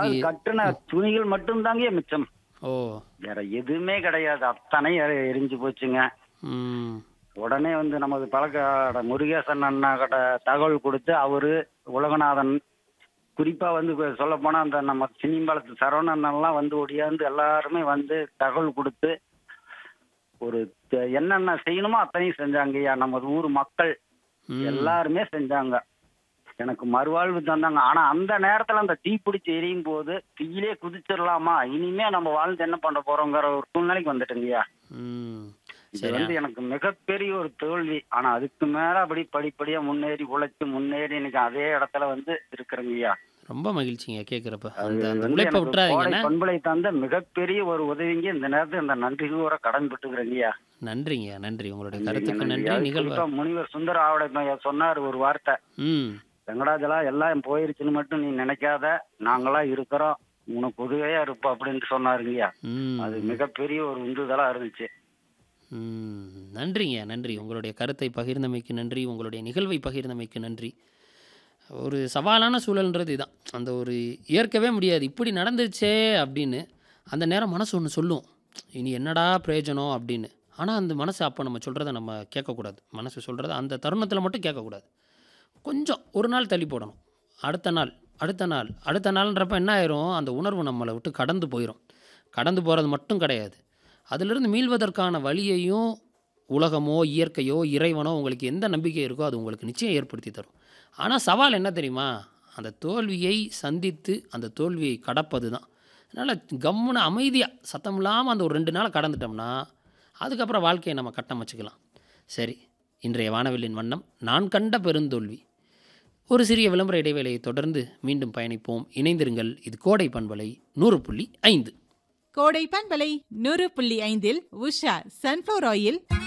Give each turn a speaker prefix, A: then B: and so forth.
A: அதாவது
B: உங்களுக்கு
A: கட்டுன துணிகள் மட்டும்தாங்க மிச்சம்
B: ஓ
A: வேற எதுவுமே கிடையாது அத்தனை எ- எரிஞ்சு போச்சுங்க
B: ம்
A: உடனே வந்து நமது பழக்க முருகேசன் அண்ணா கிட்ட தகவல் கொடுத்து அவரு உலகநாதன் குறிப்பா வந்து சொல்ல போனா அந்த நம்ம சினிம்பாலத்து சரவணன் எல்லாம் வந்து ஒடியாந்து எல்லாருமே வந்து தகவல் கொடுத்து ஒரு த- என்னென்ன செய்யணுமோ அத்தனையும் செஞ்சாங்கய்யா நமது ஊர் மக்கள்
B: ம்.
A: எல்லாருமே செஞ்சாங்க எனக்கு மறுவாழ்வு தந்தாங்க ஆனா அந்த நேரத்துல அந்த தீ பிடிச்சி எரியும் போது தீயிலே குதிச்சிடலாமா இனிமே நம்ம வாழ்ந்து என்ன பண்ண போறோங்கிற ஒரு சூழ்நிலைக்கு வந்துட்டேங்கய்யா
B: ம்
A: இது
B: சரி
A: வந்து எனக்கு மிகப்பெரிய ஒரு தோல்வி ஆனா அதுக்கு மேல அப்படி படிப்படியா முன்னேறி உழைச்சு முன்னேறி இன்னைக்கு அதே இடத்துல வந்து இருக்கிறேங்கய்யா
B: ரொம்ப மகிழ்ச்சிங்க கேட்குறப்ப
A: அது
B: அந்த அந்த
A: வந்து
B: உழைப்பை
A: எனக்கு கோடை
B: விட்டுறாதீங்கண்ணே
A: பண்பலை தந்த மிகப்பெரிய ஒரு உதவிங்க இந்த நேரத்துல இந்த நன்றி கூற கடன் பெற்றுக்கிறேங்கய்யா
B: நன்றிங்க நன்றி உங்களுடைய
A: நன்றிங்க,
B: கருத்துக்கு
A: நன்றி.
B: நன்றி
A: அது
B: நிகழ்வு
A: குறிப்பா முனிவர் சுந்தர ஆவடை சொன்னார் ஒரு வார்த்தை
B: ம்
A: வெங்கடாஜலா எல்லாம் போயிருச்சுன்னு மட்டும் நீ நினைக்காத நாங்களா இருக்கிறோம் உனக்கு உதவியா இருப்போம் அப்படின்னு சொன்னாருங்கய்யா
B: ம்
A: அது மிகப்பெரிய ஒரு உந்துதலா இருந்துச்சு
B: ம் நன்றிங்க நன்றி உங்களுடைய கருத்தை பகிர்ந்தமைக்கு நன்றி உங்களுடைய நிகழ்வை பகிர்ந்தமைக்கு நன்றி ஒரு சவாலான சூழல்ன்றது இதான் அந்த ஒரு ஏற்கவே முடியாது இப்படி நடந்துச்சே அப்படின்னு அந்த நேரம் மனசு ஒன்று சொல்லும் இனி என்னடா பிரயோஜனம் அப்படின்னு ஆனால் அந்த மனசு அப்போ நம்ம சொல்கிறத நம்ம கேட்கக்கூடாது மனசு சொல்கிறத அந்த தருணத்தில் மட்டும் கேட்கக்கூடாது கொஞ்சம் ஒரு நாள் தள்ளி போடணும் அடுத்த நாள் அடுத்த நாள் அடுத்த நாள்ன்றப்ப என்ன ஆயிரும் அந்த உணர்வு நம்மளை விட்டு கடந்து போயிடும் கடந்து போகிறது மட்டும் கிடையாது அதிலிருந்து மீள்வதற்கான வழியையும் உலகமோ இயற்கையோ இறைவனோ உங்களுக்கு எந்த நம்பிக்கை இருக்கோ அது உங்களுக்கு நிச்சயம் ஏற்படுத்தி தரும் ஆனால் சவால் என்ன தெரியுமா அந்த தோல்வியை சந்தித்து அந்த தோல்வியை கடப்பது தான் அதனால் கம்முன்னு அமைதியாக சத்தம் இல்லாமல் அந்த ஒரு ரெண்டு நாளை கடந்துட்டோம்னா அதுக்கப்புறம் வாழ்க்கையை நம்ம கட்டமைச்சுக்கலாம் சரி இன்றைய வானவில்லின் வண்ணம் நான் கண்ட பெருந்தோல்வி ஒரு சிறிய விளம்பர இடைவேளையை தொடர்ந்து மீண்டும் பயணிப்போம் இணைந்திருங்கள் இது கோடை பண்பலை நூறு புள்ளி ஐந்து
C: கோடை பண்பலை நூறு புள்ளி ஐந்தில் உஷா சன்ஃப்ளவர் ஆயில்